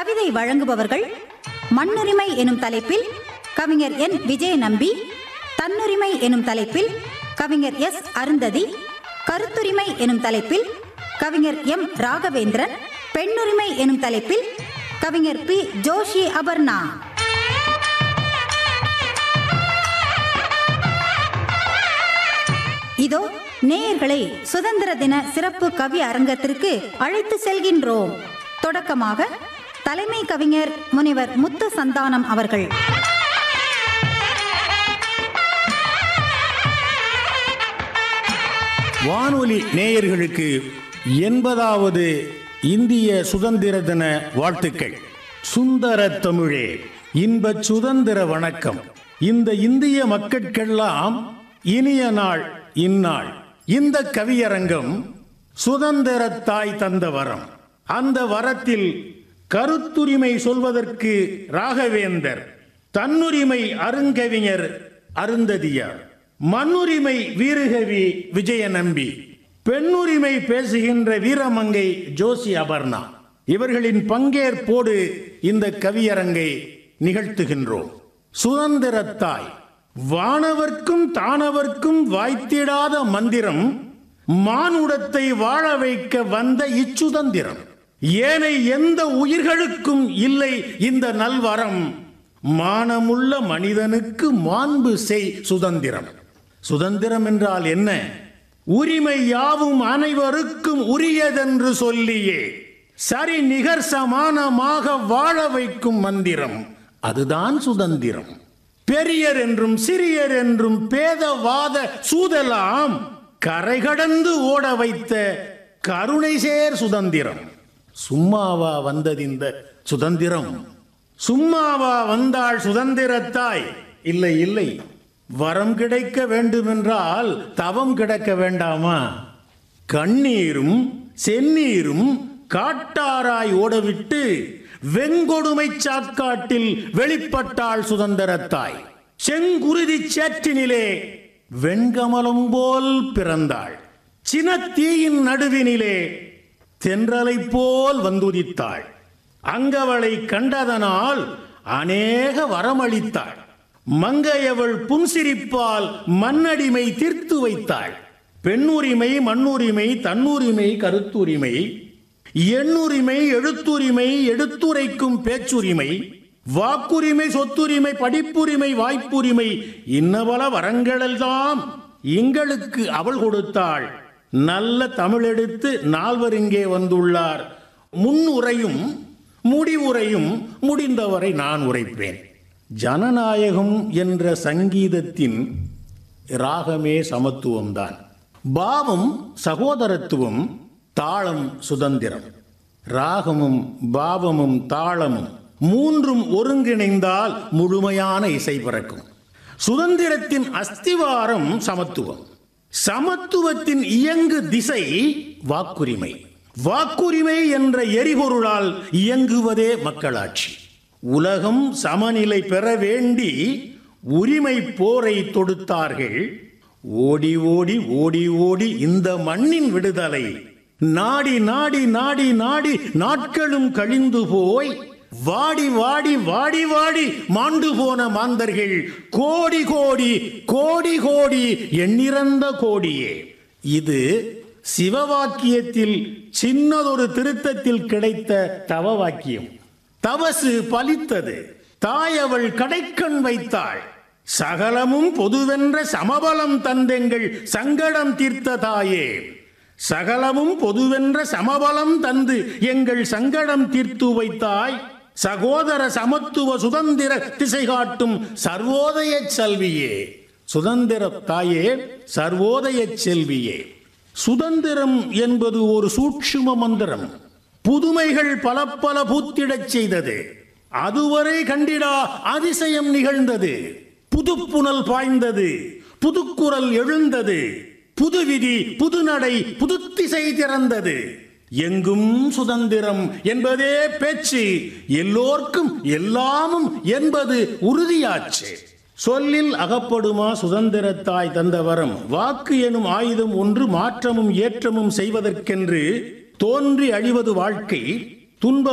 கவிதை வழங்குபவர்கள் மண்ணுரிமை எனும் தலைப்பில் கவிஞர் என் விஜய நம்பி தன்னுரிமை எனும் தலைப்பில் கவிஞர் எஸ் அருந்ததி கருத்துரிமை எனும் தலைப்பில் கவிஞர் எம் ராகவேந்திரன் பெண்ணுரிமை எனும் தலைப்பில் கவிஞர் பி ஜோஷி அபர்ணா இதோ நேயர்களை சுதந்திர தின சிறப்பு கவி அரங்கத்திற்கு அழைத்து செல்கின்றோம் தொடக்கமாக தலைமை கவிஞர் முனைவர் முத்து சந்தானம் அவர்கள் வானொலி நேயர்களுக்கு எண்பதாவது இந்திய சுதந்திர தின வாழ்த்துக்கள் சுந்தர தமிழே இன்ப சுதந்திர வணக்கம் இந்த இந்திய மக்கட்கெல்லாம் இனிய நாள் இந்நாள் இந்த கவியரங்கம் சுதந்திர தாய் தந்த வரம் அந்த வரத்தில் கருத்துரிமை சொல்வதற்கு ராகவேந்தர் தன்னுரிமை அருங்கவிஞர் அருந்ததியார் மண்ணுரிமை வீரகவி விஜய நம்பி பெண்ணுரிமை பேசுகின்ற வீரமங்கை ஜோசி அபர்ணா இவர்களின் பங்கேற்போடு இந்த கவியரங்கை நிகழ்த்துகின்றோம் சுதந்திரத்தாய் வானவர்க்கும் தானவர்க்கும் வாய்த்திடாத மந்திரம் மானுடத்தை வாழ வைக்க வந்த இச்சுதந்திரம் ஏனை எந்த உயிர்களுக்கும் இல்லை இந்த நல்வரம் மானமுள்ள மனிதனுக்கு மாண்பு செய் சுதந்திரம் சுதந்திரம் என்றால் என்ன உரிமை யாவும் அனைவருக்கும் உரியதென்று சொல்லியே சரி நிகர் சமானமாக வாழ வைக்கும் மந்திரம் அதுதான் சுதந்திரம் பெரியர் என்றும் சிறியர் என்றும் பேதவாத சூதலாம் கரை கடந்து ஓட வைத்த கருணை சேர் சுதந்திரம் சும்மாவா வந்தது இந்த சுதந்திரம் சும்மாவா வந்தாள் சுதந்திரத்தாய் இல்லை இல்லை வரம் கிடைக்க வேண்டுமென்றால் தவம் கிடக்க வேண்டாமா கண்ணீரும் செந்நீரும் காட்டாராய் ஓடவிட்டு வெங்கொடுமை சாக்காட்டில் வெளிப்பட்டாள் சுதந்திரத்தாய் செங்குருதி சேற்றினிலே வெண்கமலம் போல் பிறந்தாள் சினத்தீயின் நடுவினிலே தென்றலை போல் வந்துதித்தாள் அங்கவளை கண்டதனால் அநேக வரமளித்தாள் மங்கையவள் புன்சிரிப்பால் மண்ணடிமை தீர்த்து வைத்தாள் பெண்ணுரிமை மண்ணுரிமை தன்னுரிமை கருத்துரிமை எண்ணுரிமை எழுத்துரிமை எடுத்துரைக்கும் பேச்சுரிமை வாக்குரிமை சொத்துரிமை படிப்புரிமை வாய்ப்புரிமை இன்னபல வரங்களெல்லாம் எங்களுக்கு அவள் கொடுத்தாள் நல்ல தமிழெடுத்து நால்வர் இங்கே வந்துள்ளார் முன்னுரையும் முடிவுரையும் முடிந்தவரை நான் உரைப்பேன் ஜனநாயகம் என்ற சங்கீதத்தின் ராகமே சமத்துவம்தான் பாவம் சகோதரத்துவம் தாளம் சுதந்திரம் ராகமும் பாவமும் தாளமும் மூன்றும் ஒருங்கிணைந்தால் முழுமையான இசை பிறக்கும் சுதந்திரத்தின் அஸ்திவாரம் சமத்துவம் சமத்துவத்தின் இயங்கு திசை வாக்குரிமை வாக்குரிமை என்ற எரிபொருளால் இயங்குவதே மக்களாட்சி உலகம் சமநிலை பெற வேண்டி உரிமை போரை தொடுத்தார்கள் ஓடி ஓடி ஓடி ஓடி இந்த மண்ணின் விடுதலை நாடி நாடி நாடி நாடி நாட்களும் கழிந்து போய் வாடி வாடி வாடி வாடி மாண்டு போன மாந்தர்கள் கோடி கோடி கோடி கோடி எண்ணிறந்த கோடியே இது சிவவாக்கியத்தில் சின்னதொரு திருத்தத்தில் கிடைத்த தவ வாக்கியம் தவசு பலித்தது தாய் அவள் கடைக்கண் வைத்தாள் சகலமும் பொதுவென்ற சமபலம் தந்தெங்கள் சங்கடம் தீர்த்த தாயே சகலமும் பொதுவென்ற சமபலம் தந்து எங்கள் சங்கடம் தீர்த்து வைத்தாய் சகோதர சமத்துவ சுதந்திர திசை காட்டும் சர்வோதய செல்வியே சுதந்திர தாயே சர்வோதய செல்வியே சுதந்திரம் என்பது ஒரு சூட்சும மந்திரம் புதுமைகள் பல பல பூத்திடச் செய்தது அதுவரை கண்டிடா அதிசயம் நிகழ்ந்தது புதுப்புணல் பாய்ந்தது புதுக்குரல் எழுந்தது புது விதி புது நடை புதுத்திசை திறந்தது எங்கும் சுதந்திரம் என்பதே பேச்சு எல்லோர்க்கும் எல்லாமும் என்பது உறுதியாச்சு சொல்லில் அகப்படுமா சுதந்திரத்தாய் தந்த வரம் வாக்கு எனும் ஆயுதம் ஒன்று மாற்றமும் ஏற்றமும் செய்வதற்கென்று தோன்றி அழிவது வாழ்க்கை துன்ப